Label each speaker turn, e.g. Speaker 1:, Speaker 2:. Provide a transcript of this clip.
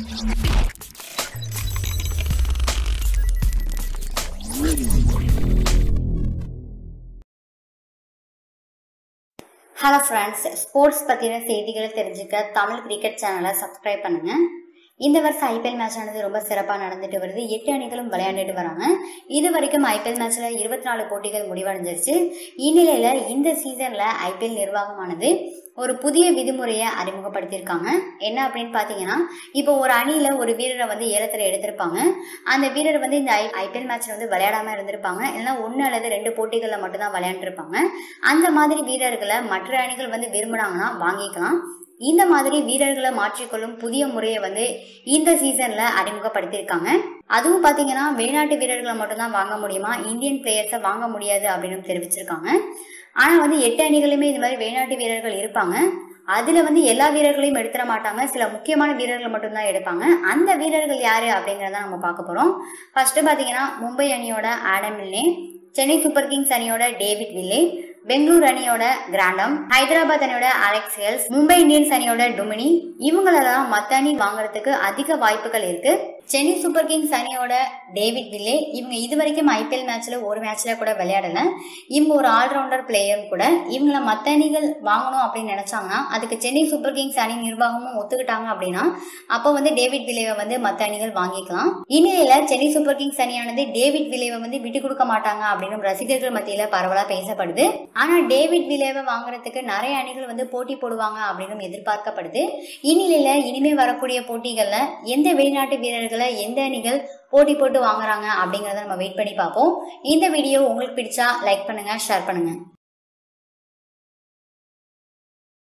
Speaker 1: hello friends sports பற்றின செய்திகளை தெரிஞ்சுக்க தமிழ் கிரிக்கெட் சேனலை சப்ஸ்கிரைப் பண்ணுங்க இந்த வருஷம் ஐபிஎல் மேட்ச் ஆனது ரொம்ப சிறப்பாக நடந்துட்டு வருது எட்டு அணிகளும் விளையாண்டுட்டு வராங்க இது வரைக்கும் ஐபிஎல் மேட்ச்சில் இருபத்தி நாலு போட்டிகள் முடிவடைஞ்சிருச்சு இந்நிலையில் இந்த சீசனில் ஐபிஎல் நிர்வாகமானது ஒரு புதிய விதிமுறையை அறிமுகப்படுத்தியிருக்காங்க என்ன அப்படின்னு பார்த்தீங்கன்னா இப்போ ஒரு அணியில் ஒரு வீரரை வந்து ஏலத்தில் எடுத்திருப்பாங்க அந்த வீரர் வந்து இந்த ஐ ஐபிஎல் மேட்ச்சில் வந்து விளையாடாமல் இருந்திருப்பாங்க இல்லைன்னா ஒன்று அல்லது ரெண்டு போட்டிகளில் மட்டும்தான் விளையாண்டுருப்பாங்க அந்த மாதிரி வீரர்களை மற்ற அணிகள் வந்து விரும்பினாங்கன்னா வாங்கிக்கலாம் இந்த மாதிரி வீரர்களை மாற்றிக்கொள்ளும் புதிய முறையை வந்து இந்த சீசன்ல அறிமுகப்படுத்தியிருக்காங்க அதுவும் பாத்தீங்கன்னா வெளிநாட்டு வீரர்களை மட்டும்தான் வாங்க முடியுமா இந்தியன் பிளேயர்ஸை வாங்க முடியாது அப்படின்னு தெரிவிச்சிருக்காங்க ஆனா வந்து எட்டு அணிகளுமே இந்த மாதிரி வெளிநாட்டு வீரர்கள் இருப்பாங்க அதுல வந்து எல்லா வீரர்களையும் எடுத்துட மாட்டாங்க சில முக்கியமான வீரர்கள் மட்டும்தான் எடுப்பாங்க அந்த வீரர்கள் யாரு அப்படிங்கறத நம்ம பார்க்க போறோம் ஃபர்ஸ்ட் பாத்தீங்கன்னா மும்பை அணியோட Adam Milne Chennai super kings அணியோட டேவிட் வில்லே பெங்களூர் அணியோட கிராண்டம் ஹைதராபாத் அணியோட அலெக்ஸ் ஹெல்ஸ் மும்பை இந்தியன்ஸ் அணியோட டுமினி இவங்களெல்லாம் மத்த அணி வாங்குறதுக்கு அதிக வாய்ப்புகள் இருக்கு சென்னை சூப்பர் கிங்ஸ் அணியோட டேவிட் வில்லே இவங்க இது வரைக்கும் ஐபிஎல் மேட்ச்ல ஒரு மேட்ச்ல கூட விளையாடல இவங்க ஒரு ஆல்ரவுண்டர் பிளேயரும் கூட இவங்கள மத்த அணிகள் வாங்கணும் அப்படின்னு நினைச்சாங்கன்னா அதுக்கு சென்னை சூப்பர் கிங்ஸ் அணி நிர்வாகமும் ஒத்துக்கிட்டாங்க அப்படின்னா அப்போ வந்து டேவிட் வில்லேவை வந்து மத்த அணிகள் வாங்கிக்கலாம் இந்நிலையில சென்னை சூப்பர் கிங்ஸ் அணியானது டேவிட் வில்லேவை வந்து விட்டு கொடுக்க மாட்டாங்க அப்படின்னு ரசிகர்கள் மத்தியில பரவலா பேசப்படுது ஆனா டேவிட் வில்லேவை வாங்குறதுக்கு நிறைய அணிகள் வந்து போட்டி போடுவாங்க அப்படின்னு எதிர்பார்க்கப்படுது இந்நிலையில இனிமே வரக்கூடிய போட்டிகள்ல எந்த வெளிநாட்டு வீரர்களை எந்த அணிகள் போட்டி போட்டு வாங்குறாங்க அப்படிங்கறத நம்ம வெயிட் பண்ணி பார்ப்போம் இந்த வீடியோ உங்களுக்கு பிடிச்சா லைக் பண்ணுங்க ஷேர் பண்ணுங்க